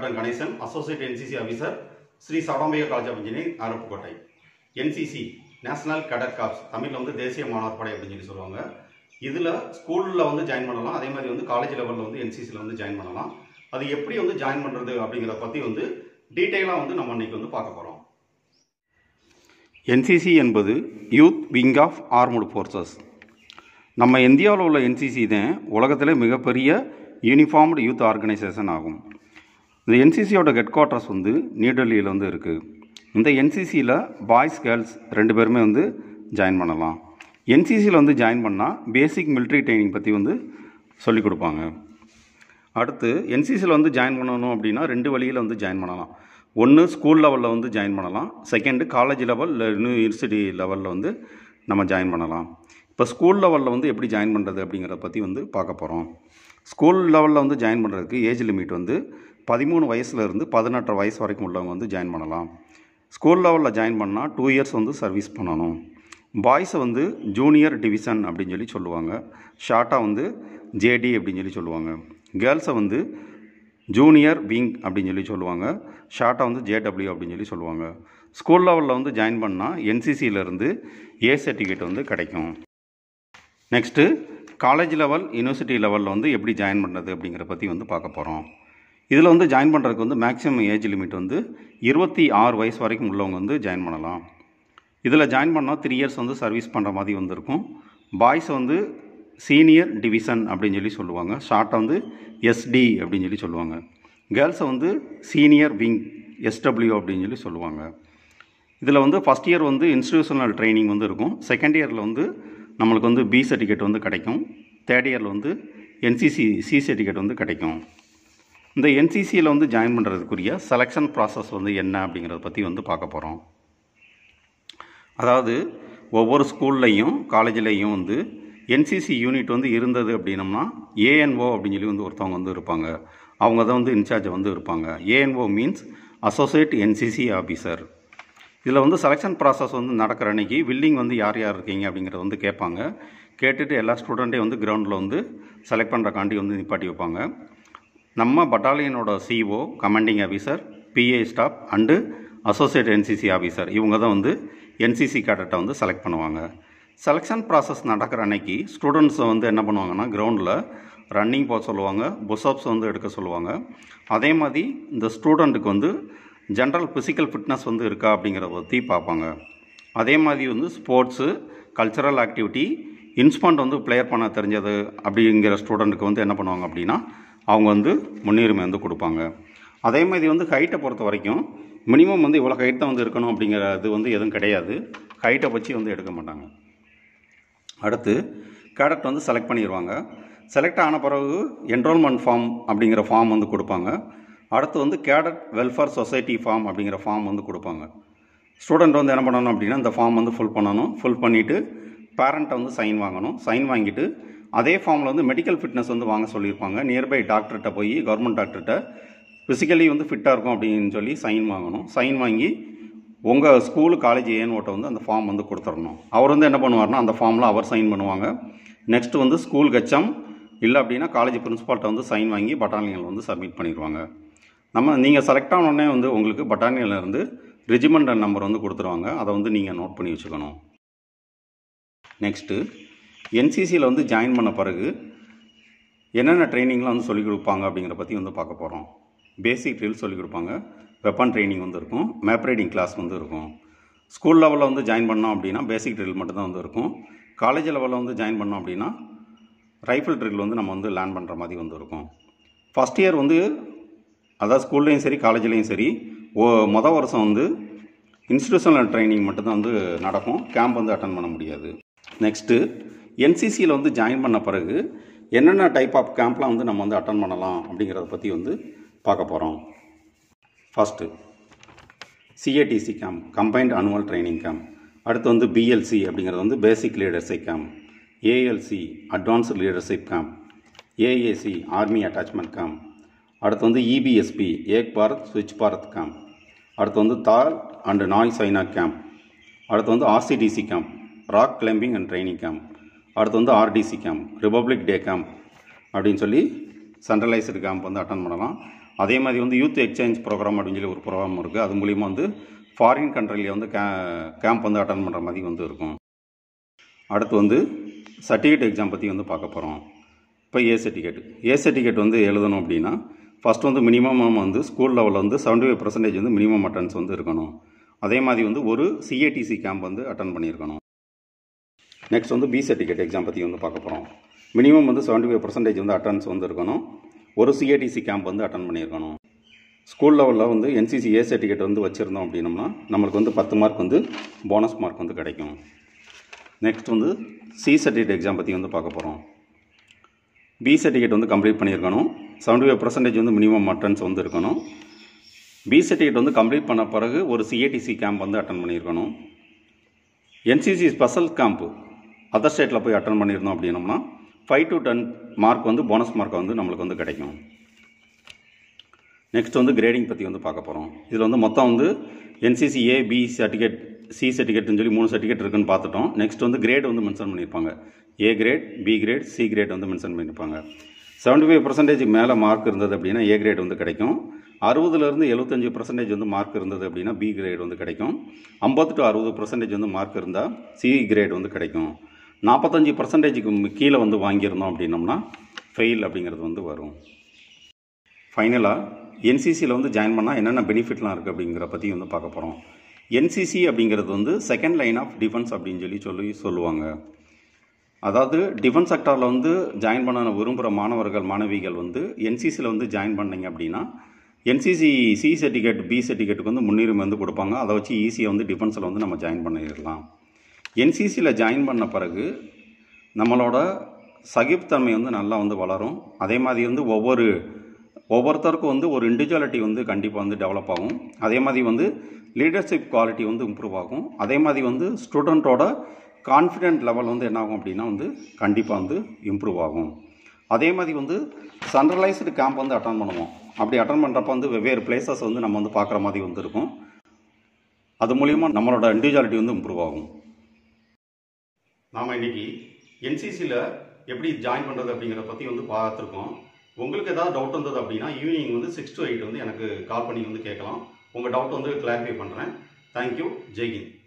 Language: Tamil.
captain Ganesan associate NCC officer Sri Sadambika college of engineering Aruppukottai NCC national cadet corps தமிழில் வந்து தேசிய மாணவர் படை அப்படின்னு சொல்லி சொல்லுவாங்க இதில் ஸ்கூலில் வந்து ஜாயின் பண்ணலாம் அதே மாதிரி வந்து காலேஜ் லெவலில் வந்து என்சிசியில் வந்து ஜாயின் பண்ணலாம் அது எப்படி வந்து ஜாயின் பண்ணுறது அப்படிங்கிறத பற்றி வந்து டீட்டெயிலாக வந்து நம்ம இன்னைக்கு வந்து பார்க்க போகிறோம் என்சிசி என்பது youth wing of armed forces நம்ம இந்தியாவில் உள்ள என்சிசி தான் உலகத்திலே மிகப்பெரிய யூனிஃபார்ம்டு யூத் ஆர்கனைசேஷன் ஆகும் இந்த என்சிசியோட ஹெட் குவார்ட்டர்ஸ் வந்து நியூ டெல்லியில் வந்து இருக்குது இந்த என்சிசியில் பாய்ஸ் கேர்ள்ஸ் ரெண்டு பேருமே வந்து ஜாயின் பண்ணலாம் என்சிசியில் வந்து ஜாயின் பண்ணால் பேசிக் military ட்ரைனிங் பற்றி வந்து சொல்லிக் கொடுப்பாங்க அடுத்து என்சிசியில் வந்து ஜாயின் பண்ணணும் அப்படின்னா ரெண்டு வழியில் வந்து ஜாயின் பண்ணலாம் ஒன்று ஸ்கூல் லெவலில் வந்து ஜாயின் பண்ணலாம் செகண்டு காலேஜ் லெவல் இல்லை யூனிவர்சிட்டி லெவலில் வந்து நம்ம ஜாயின் பண்ணலாம் இப்போ ஸ்கூல் லெவலில் வந்து எப்படி ஜாயின் பண்ணுறது அப்படிங்கிறத பற்றி வந்து பார்க்க போகிறோம் ஸ்கூல் லெவலில் வந்து ஜாயின் பண்ணுறதுக்கு ஏஜ் லிமிட் வந்து பதிமூணு வயசுல இருந்து பதினெட்டரை வயசு வரைக்கும் உள்ளவங்க வந்து ஜாயின் பண்ணலாம் ஸ்கூல் லெவலில் ஜாயின் பண்ணால் டூ இயர்ஸ் வந்து சர்வீஸ் பண்ணணும் பாய்ஸை வந்து ஜூனியர் டிவிஷன் அப்படின்னு சொல்லி சொல்லுவாங்க ஷார்ட்டாக வந்து ஜேடி அப்படின்னு சொல்லி சொல்லுவாங்க கேர்ள்ஸை வந்து ஜூனியர் விங் அப்படின்னு சொல்லி சொல்லுவாங்க ஷார்ட்டாக வந்து ஜேடபிள்யூ அப்படின்னு சொல்லி சொல்லுவாங்க ஸ்கூல் லெவலில் வந்து ஜாயின் பண்ணால் என்சிசியிலேருந்து ஏ சர்டிஃபிகேட் வந்து கிடைக்கும் நெக்ஸ்ட்டு காலேஜ் லெவல் யூனிவர்சிட்டி லெவலில் வந்து எப்படி ஜாயின் பண்ணுறது அப்படிங்கிற பற்றி வந்து பார்க்க போகிறோம் இதில் வந்து ஜாயின் பண்ணுறதுக்கு வந்து மேக்ஸிமம் ஏஜ் லிமிட் வந்து இருபத்தி ஆறு வயசு வரைக்கும் உள்ளவங்க வந்து ஜாயின் பண்ணலாம் இதில் ஜாயின் பண்ணால் த்ரீ இயர்ஸ் வந்து சர்வீஸ் பண்ணுற மாதிரி வந்து இருக்கும் பாய்ஸ் வந்து சீனியர் டிவிஷன் அப்படின்னு சொல்லி சொல்லுவாங்க ஷார்ட்டாக வந்து எஸ்டி அப்படின்னு சொல்லி சொல்லுவாங்க கேர்ள்ஸை வந்து சீனியர் விங் எஸ்டபிள்யூ அப்படின்னு சொல்லி சொல்லுவாங்க இதில் வந்து ஃபஸ்ட் இயர் வந்து இன்ஸ்டிடியூஷனல் ட்ரைனிங் வந்து இருக்கும் செகண்ட் இயரில் வந்து நம்மளுக்கு வந்து பி சர்டிஃபிகேட் வந்து கிடைக்கும் தேர்ட் இயரில் வந்து என்சிசி சி சர்டிஃபிகேட் வந்து கிடைக்கும் இந்த என்சிசியில் வந்து ஜாயின் பண்ணுறதுக்குரிய செலெக்ஷன் ப்ராசஸ் வந்து என்ன அப்படிங்கிறத பற்றி வந்து பார்க்க போகிறோம் அதாவது ஒவ்வொரு ஸ்கூல்லையும் காலேஜ்லேயும் வந்து என்சிசி யூனிட் வந்து இருந்தது அப்படின்னம்னா ஏஎன்ஓ அப்படின்னு சொல்லி வந்து ஒருத்தவங்க வந்து இருப்பாங்க அவங்க தான் வந்து இன்சார்ஜ் வந்து இருப்பாங்க ANO means associate NCC officer இதில் வந்து செலெக்ஷன் ப்ராசஸ் வந்து நடக்கிற அன்னைக்கு வில்லிங் வந்து யார் யார் இருக்கீங்க அப்படிங்கிறத வந்து கேட்பாங்க கேட்டுட்டு எல்லா ஸ்டூடெண்ட்டையும் வந்து கிரவுண்டில் வந்து செலக்ட் பண்ணுறக்காண்டி வந்து நிப்பாட்டி வைப்பாங்க நம்ம பட்டாலியனோட CO commanding officer PA staff and associate NCC officer இவங்க தான் வந்து என்சிசி கேடட்டை வந்து செலக்ட் பண்ணுவாங்க செலெக்ஷன் ப்ராசஸ் நடக்கிற அன்னைக்கு ஸ்டூடெண்ட்ஸை வந்து என்ன பண்ணுவாங்கன்னா கிரவுண்டில் ரன்னிங் போக சொல்லுவாங்க புஷ்அப்ஸ் வந்து எடுக்க சொல்லுவாங்க அதே மாதிரி இந்த ஸ்டூடெண்ட்டுக்கு வந்து ஜென்ரல் ஃபிசிக்கல் ஃபிட்னஸ் வந்து இருக்கா அப்படிங்கிறத பற்றி பார்ப்பாங்க அதே மாதிரி வந்து ஸ்போர்ட்ஸு கல்ச்சரல் ஆக்டிவிட்டி இன்ஸ்ட்ருமெண்ட் வந்து ப்ளேயர் பண்ண தெரிஞ்சது அப்படிங்கிற ஸ்டூடெண்ட்டுக்கு வந்து என்ன பண்ணுவாங்க அப்படின்னா அவங்க வந்து முன்னுரிமை வந்து கொடுப்பாங்க அதே மாதிரி வந்து ஹைட்டை பொறுத்த வரைக்கும் மினிமம் வந்து இவ்வளோ ஹைட் தான் வந்து இருக்கணும் அப்படிங்கிறது வந்து எதுவும் கிடையாது ஹைட்டை வச்சு வந்து எடுக்க மாட்டாங்க அடுத்து கேடட் வந்து செலக்ட் பண்ணிடுவாங்க செலக்ட் ஆன பிறகு என்ரோல்மெண்ட் ஃபார்ம் அப்படிங்கிற ஃபார்ம் வந்து கொடுப்பாங்க அடுத்து வந்து கேடட் வெல்ஃபேர் சொசைட்டி ஃபார்ம் அப்படிங்கிற ஃபார்ம் வந்து கொடுப்பாங்க ஸ்டூடெண்ட் வந்து என்ன பண்ணணும் அப்படின்னா இந்த ஃபார்ம் வந்து ஃபில் பண்ணணும் ஃபில் பண்ணிவிட்டு பேரண்ட்டை வந்து சைன் வாங்கணும் சைன் வாங்கிட்டு அதே ஃபார்மில் வந்து மெடிக்கல் ஃபிட்னஸ் வந்து வாங்க சொல்லியிருப்பாங்க நியர்பை டாக்டர்கிட்ட போய் கவர்மெண்ட் டாக்டர்கிட்ட ஃபிசிக்கலி வந்து ஃபிட்டாக இருக்கும் அப்படின்னு சொல்லி சைன் வாங்கணும் சைன் வாங்கி உங்கள் ஸ்கூலு காலேஜ் ஏன் வந்து அந்த ஃபார்ம் வந்து கொடுத்துடணும் அவர் வந்து என்ன பண்ணுவார்னா அந்த ஃபார்மில் அவர் சைன் பண்ணுவாங்க நெக்ஸ்ட் வந்து ஸ்கூல் கச்சம் இல்லை அப்படின்னா காலேஜ் பிரின்ஸ்பால்கிட்ட வந்து சைன் வாங்கி பட்டாலியனில் வந்து சப்மிட் பண்ணிடுவாங்க நம்ம நீங்கள் செலக்ட் ஆனோடனே வந்து உங்களுக்கு பட்டாலியனில் இருந்து ரெஜிமெண்ட் நம்பர் வந்து கொடுத்துருவாங்க அதை வந்து நீங்கள் நோட் பண்ணி வச்சுக்கணும் நெக்ஸ்ட்டு என்சிசியில் வந்து ஜாயின் பண்ண பிறகு என்னென்ன ட்ரைனிங்லாம் வந்து சொல்லிக் கொடுப்பாங்க அப்படிங்கிற பற்றி வந்து பார்க்க போகிறோம் பேசிக் ட்ரில் சொல்லிக் கொடுப்பாங்க வெப்பன் ட்ரைனிங் வந்து இருக்கும் மேப் ரைடிங் கிளாஸ் வந்து இருக்கும் ஸ்கூல் லெவலில் வந்து ஜாயின் பண்ணோம் அப்படின்னா பேசிக் ட்ரில் மட்டும்தான் வந்து இருக்கும் காலேஜ் லெவலில் வந்து ஜாயின் பண்ணோம் அப்படின்னா ரைஃபிள் ட்ரில் வந்து நம்ம வந்து லேர்ன் பண்ணுற மாதிரி வந்து இருக்கும் ஃபஸ்ட் இயர் வந்து அதாவது ஸ்கூல்லேயும் சரி காலேஜ்லேயும் சரி ஓ மொதல் வருஷம் வந்து இன்ஸ்டியூஷனல் ட்ரைனிங் மட்டும்தான் வந்து நடக்கும் கேம்ப் வந்து அட்டன் பண்ண முடியாது நெக்ஸ்ட்டு என்சிசியில் வந்து ஜாயின் பண்ண பிறகு என்னென்ன டைப் ஆஃப் கேம்ப்லாம் வந்து நம்ம வந்து அட்டன் பண்ணலாம் அப்படிங்கிறத பற்றி வந்து பார்க்க போகிறோம் first CATC camp combined annual training camp அடுத்து வந்து பிஎல்சி அப்படிங்கிறது வந்து basic leadership camp ALC advanced leadership camp AAC army attachment camp அடுத்து வந்து இபிஎஸ்பி ஏக் பாரத் ஸ்விட்ச் பாரத் கேம்ப் அடுத்து வந்து தால் அண்ட் நாய் சைனா கேம்ப் அடுத்து வந்து RCTC camp rock climbing and training camp அடுத்து வந்து RDC camp republic day camp அப்படின்னு சொல்லி சென்ட்ரலைஸ்டு கேம்ப் வந்து அட்டன் பண்ணலாம் அதே மாதிரி வந்து யூத் எக்ஸ்சேஞ்ச் ப்ரோக்ராம் அப்படின்னு சொல்லி ஒரு ப்ரோக்ராம் இருக்குது அது மூலிமா வந்து ஃபாரின் கண்ட்ரிலேயே வந்து கே கேம்ப் வந்து அட்டன் பண்ணுற மாதிரி வந்து இருக்கும் அடுத்து வந்து சர்டிஃபிகேட் எக்ஸாம் பற்றி வந்து பார்க்க போகிறோம் இப்போ ஏ சர்டிஃபிகேட் ஏ சர்டிஃபிகேட் வந்து எழுதணும் அப்படின்னா ஃபஸ்ட் வந்து மினிமம் வந்து ஸ்கூல் லெவலில் வந்து செவன்டி ஃபைவ் பர்சன்டேஜ் வந்து மினிமம் அட்டன்ஸ் வந்து இருக்கணும் அதே மாதிரி வந்து ஒரு சிஏடிசி கேம்ப் வந்து அட்டன் பண்ணியிருக்கணும் நெக்ஸ்ட் வந்து பி சர்டிஃபிகேட் எக்ஸாம் பற்றி வந்து பார்க்க போகிறோம் மினிமம் வந்து செவன்டி ஃபைவ் பர்சன்டேஜ் வந்து அட்டன்ஸ் வந்து இருக்கணும் ஒரு சிஏடிசி கேம்ப் வந்து அட்டன் பண்ணியிருக்கணும் ஸ்கூல் லெவலில் வந்து என்சிசி ஏ சர்டிஃபிகேட் வந்து வச்சுருந்தோம் அப்படின்னம்னா நம்மளுக்கு வந்து பத்து மார்க் வந்து போனஸ் மார்க் வந்து கிடைக்கும் நெக்ஸ்ட் வந்து சி சர்டிஃபிகேட் எக்ஸாம் பற்றி வந்து பார்க்க போகிறோம் பி சர்டிஃபிகேட் வந்து கம்ப்ளீட் பண்ணியிருக்கணும் செவன்டி ஃபைவ் பர்சன்டேஜ் வந்து மினிமம் அட்டன்ஸ் வந்து இருக்கணும் பி சர்டிஃபிகேட் வந்து கம்ப்ளீட் பண்ண பிறகு ஒரு சிஏடிசி கேம்ப் வந்து அட்டன் பண்ணியிருக்கணும் என்சிசி ஸ்பெஷல் கேம்ப்பு அதர் ஸ்டேட்டில் போய் அட்டன் பண்ணியிருந்தோம் அப்படின்னோம்னா ஃபைவ் டு டென் மார்க் வந்து போனஸ் மார்க் வந்து நம்மளுக்கு வந்து கிடைக்கும் நெக்ஸ்ட் வந்து கிரேடிங் பற்றி வந்து பார்க்க போகிறோம் இதில் வந்து மொத்தம் வந்து NCC A B certificate C சர்டிஃபிகேட்னு சொல்லி மூணு சர்டிஃபிகேட் இருக்குன்னு பார்த்துட்டோம் நெக்ஸ்ட் வந்து கிரேட் வந்து மென்ஷன் பண்ணியிருப்பாங்க A grade B grade C grade வந்து மென்ஷன் பண்ணியிருப்பாங்க செவன்டி ஃபைவ் பர்சன்டேஜ் மேலே மார்க் இருந்தது அப்படின்னா ஏ கிரேட் வந்து கிடைக்கும் அறுபதுலேருந்து எழுபத்தஞ்சு பர்சன்டேஜ் வந்து மார்க் இருந்தது அப்படின்னா பி கிரேட் வந்து கிடைக்கும் ஐம்பது டு அறுபது பர்சன்டேஜ் வந்து மார்க் இருந்தால் சி கிரேட் வந்து கிடைக்கும் நாற்பத்தஞ்சு பர்சன்டேஜுக்கு கீழே வந்து வாங்கியிருந்தோம் அப்படின்னம்னா ஃபெயில் அப்படிங்கிறது வந்து வரும் ஃபைனலாக என்சிசியில் வந்து ஜாயின் பண்ணால் என்னென்ன பெனிஃபிட்லாம் இருக்குது அப்படிங்கிற பற்றி வந்து பார்க்க போகிறோம் என்சிசி அப்படிங்கிறது வந்து செகண்ட் லைன் ஆஃப் டிஃபென்ஸ் அப்படின்னு சொல்லி சொல்லி சொல்லுவாங்க அதாவது டிஃபென்ஸ் செக்டாரில் வந்து ஜாயின் பண்ண விரும்புகிற மாணவர்கள் மாணவிகள் வந்து என்சிசியில் வந்து ஜாயின் பண்ணீங்க அப்படின்னா என்சிசி சி சர்டிஃபிகேட் பி சர்டிஃபிகேட்டுக்கு வந்து முன்னுரிமை வந்து கொடுப்பாங்க அதை வச்சு ஈஸியாக வந்து டிஃபென்ஸில் வந்து நம்ம ஜாயின் பண்ணிடலாம் என்சிசியில் ஜாயின் பண்ண பிறகு நம்மளோட சகிப்புத்தன்மை வந்து நல்லா வந்து வளரும் அதே மாதிரி வந்து ஒவ்வொரு ஒவ்வொருத்தருக்கும் வந்து ஒரு இண்டிவிஜுவாலிட்டி வந்து கண்டிப்பாக வந்து டெவலப் ஆகும் அதே மாதிரி வந்து லீடர்ஷிப் குவாலிட்டி வந்து இம்ப்ரூவ் ஆகும் அதே மாதிரி வந்து ஸ்டூடெண்ட்டோட கான்ஃபிடென்ட் லெவல் வந்து என்ன ஆகும் அப்படின்னா வந்து கண்டிப்பாக வந்து இம்ப்ரூவ் ஆகும் அதே மாதிரி வந்து சென்ட்ரலைஸ்டு கேம்ப் வந்து அட்டன் பண்ணுவோம் அப்படி அட்டன் பண்ணுறப்ப வந்து வெவ்வேறு பிளேசஸ் வந்து நம்ம வந்து பார்க்குற மாதிரி வந்து இருக்கும் அது மூலிமா நம்மளோட இண்டிவிஜுவாலிட்டி வந்து இம்ப்ரூவ் ஆகும் நாம் இன்னைக்கு என்சிசியில் எப்படி ஜாயின் பண்ணுறது அப்படிங்கிறத பற்றி வந்து பார்த்துருக்கோம் உங்களுக்கு ஏதாவது டவுட் வந்தது அப்படின்னா ஈவினிங் வந்து சிக்ஸ் டு எயிட் வந்து எனக்கு கால் பண்ணி வந்து கேட்கலாம் உங்கள் டவுட் வந்து கிளாரிஃபை பண்ணுறேன் தேங்க்யூ ஜெய்ஹிந்த்